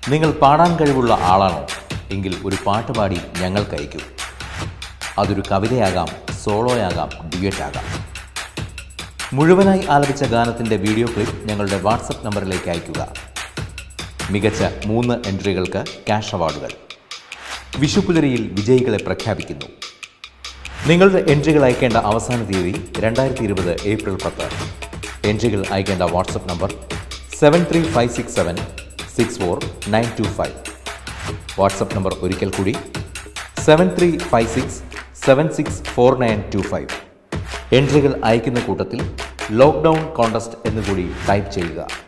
നിങ്ങൾ പാടാൻ കഴിവുള്ള ആളാണോ എങ്കിൽ ഒരു പാട്ട് പാടി ഞങ്ങൾക്ക് അയക്കൂ അതൊരു കവിതയാകാം സോളോയാകാം ഡ്യുവറ്റ് ആകാം മുഴുവനായി ആലപിച്ച ഗാനത്തിൻ്റെ വീഡിയോ ക്ലിപ്പ് ഞങ്ങളുടെ വാട്സപ്പ് നമ്പറിലേക്ക് അയയ്ക്കുക മികച്ച മൂന്ന് എൻട്രികൾക്ക് ക്യാഷ് അവാർഡുകൾ വിഷുപ്പുലരിയിൽ വിജയികളെ പ്രഖ്യാപിക്കുന്നു നിങ്ങളുടെ എൻട്രികൾ അയക്കേണ്ട അവസാന തീയതി രണ്ടായിരത്തി ഇരുപത് ഏപ്രിൽ പത്ത് എൻട്രികൾ അയക്കേണ്ട WhatsApp number seven three five six seven six four nine two five WhatsApp number ഒരിക്കൽ കൂടി seven three five six seven six four nine two five എൻട്രികൾ അയക്കുന്ന കൂട്ടത്തിൽ ലോക്ക്ഡൗൺ കോണ്ടസ്റ്റ് എന്നുകൂടി ടൈപ്പ് ചെയ്യുക